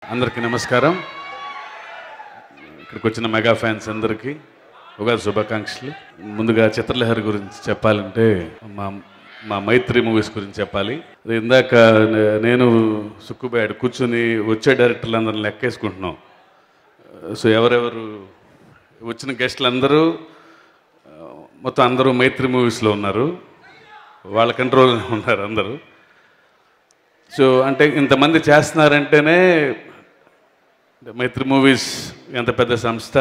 అందరికీ నమస్కారం ఇక్కడికి వచ్చిన మెగా ఫ్యాన్స్ అందరికీ ఉగాది శుభాకాంక్షలు ముందుగా చిత్రలహరి గురించి చెప్పాలంటే మా మా మైత్రి మూవీస్ గురించి చెప్పాలి అది ఇందాక నే- నేను సుక్కుబాడు కూర్చొని వచ్చే డైరెక్టర్లు అందరిని లెక్కేసుకుంటున్నాం సో ఎవరెవరు వచ్చిన గెస్టులు అందరూ ఆ, మొత్తం అందరూ మైత్రి మూవీస్లో ఉన్నారు వాళ్ళ కంట్రోల్లో ఉన్నారు అందరూ సో అంటే ఇంతమంది చేస్తున్నారంటేనే మైత్రి మూవీస్ ఎంత పెద్ద సంస్థ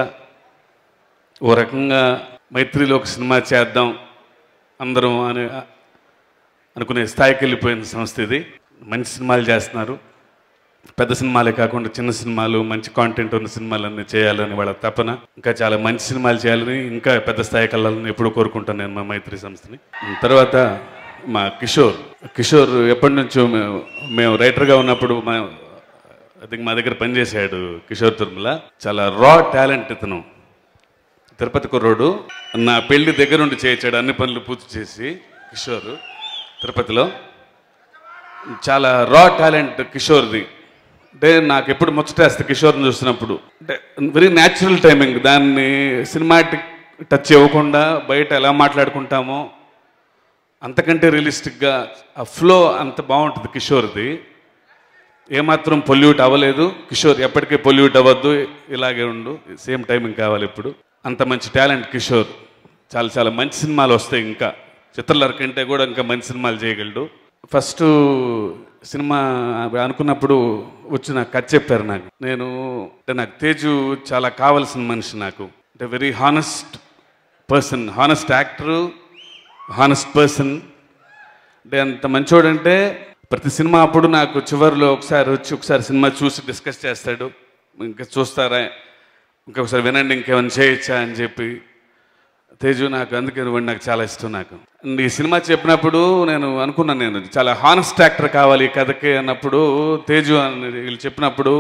ఓ రకంగా మైత్రిలో ఒక సినిమా చేద్దాం అందరం అని అనుకునే స్థాయికి వెళ్ళిపోయిన సంస్థ ఇది మంచి సినిమాలు చేస్తున్నారు పెద్ద సినిమాలే కాకుండా చిన్న సినిమాలు మంచి కాంటెంట్ ఉన్న సినిమాలన్నీ చేయాలని వాళ్ళ తపన ఇంకా చాలా మంచి సినిమాలు చేయాలని ఇంకా పెద్ద స్థాయికి వెళ్ళాలని ఎప్పుడూ కోరుకుంటాను నేను మా మైత్రి సంస్థని తర్వాత మా కిషోర్ కిషోర్ ఎప్పటి నుంచో మేము మేము రైటర్గా ఉన్నప్పుడు మా ఐ థింక్ మా దగ్గర పనిచేశాడు కిషోర్ తిరుమల చాలా రా టాలెంట్ ఇతను తిరుపతి కుర్రోడు నా పెళ్లి దగ్గరుండి చేయించాడు అన్ని పనులు పూర్తి చేసి కిషోర్ తిరుపతిలో చాలా రా టాలెంట్ కిషోర్ది అంటే నాకు ఎప్పుడు ముచ్చటేస్తే కిషోర్ని చూసినప్పుడు అంటే వెరీ న్యాచురల్ టైమింగ్ దాన్ని సినిమాటిక్ టచ్ ఇవ్వకుండా బయట ఎలా మాట్లాడుకుంటామో అంతకంటే రియలిస్టిక్గా ఆ ఫ్లో అంత బాగుంటుంది కిషోర్ది ఏమాత్రం పొల్యూట్ అవ్వలేదు కిషోర్ ఎప్పటికీ పొల్యూట్ అవ్వద్దు ఇలాగే ఉండు సేమ్ టైమింగ్ కావాలి ఇప్పుడు అంత మంచి టాలెంట్ కిషోర్ చాలా చాలా మంచి సినిమాలు వస్తాయి ఇంకా చిత్రలర్ కంటే కూడా ఇంకా మంచి సినిమాలు చేయగలడు ఫస్ట్ సినిమా అనుకున్నప్పుడు వచ్చి నాకు కథ చెప్పారు నాకు నేను అంటే నాకు తేజు చాలా కావాల్సిన మనిషి నాకు అంటే very honest person honest actor honest person అంటే అంత మంచోడంటే ప్రతి సినిమా అప్పుడు నాకు చివరిలో ఒకసారి వచ్చి ఒకసారి సినిమా చూసి డిస్కస్ చేస్తాడు ఇంకా చూస్తారా ఇంకొకసారి వినండి ఇంకేమైనా చేయొచ్చా అని చెప్పి తేజు నాకు అందుకే వాడు నాకు చాలా ఇష్టం నాకు అండ్ ఈ సినిమా చెప్పినప్పుడు నేను అనుకున్నాను నేను చాలా హానెస్ట్ యాక్టర్ కావాలి ఈ కథకి అన్నప్పుడు తేజు అని వీళ్ళు చెప్పినప్పుడు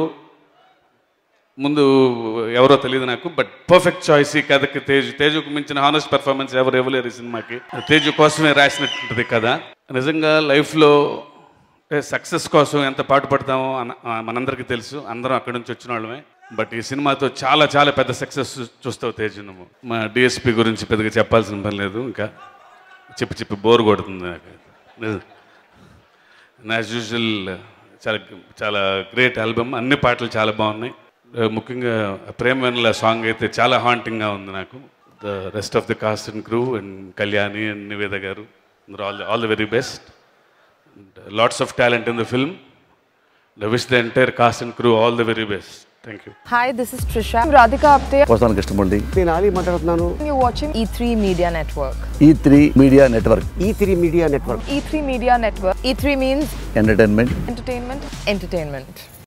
ముందు ఎవరో తెలియదు నాకు బట్ పర్ఫెక్ట్ చాయిస్ ఈ కథకి తేజు తేజుకు మించిన హానెస్ట్ పెర్ఫార్మెన్స్ ఎవరు ఇవ్వలేరు ఈ సినిమాకి తేజు కోసమే రాసినట్టుంటుంది కదా నిజంగా లైఫ్లో సక్సెస్ కోసం ఎంత పాటు పడతామో అన్న- ఆ, మనందరికీ తెలుసు అందరం అక్కడి నుంచి వచ్చిన వాళ్ళమే బట్ ఈ సినిమాతో చాలా చాలా పెద్ద సక్సెస్ చూస్తావు తేజు నువ్వు మా డిఎస్పి గురించి పెద్దగా చెప్పాల్సిన పని లేదు ఇంకా చెప్పి చెప్పి బోర్ కొడుతుంది నాకు యాజ్ యూజువల్ చాలా చాలా గ్రేట్ ఆల్బమ్ అన్ని పాటలు చాలా బాగున్నాయి ఆ, ముఖ్యంగా ప్రేమ వెన్నెల సాంగ్ అయితే చాలా హాంటింగ్గా ఉంది నాకు the rest of the cast and crew and Kalyani and Niveda garu all all the very best lots of talent in the film the wish the entire cast and crew all the very best thank you Hi, this is Trisha. I'm Radhika Apte. వస్తాను కృష్ణమూర్తి నేను ఆలీ మాట్లాడుతున్నాను You're watching E3 Media Network. E three media network E three media network E3 Media Network. E3 means entertainment entertainment, entertainment.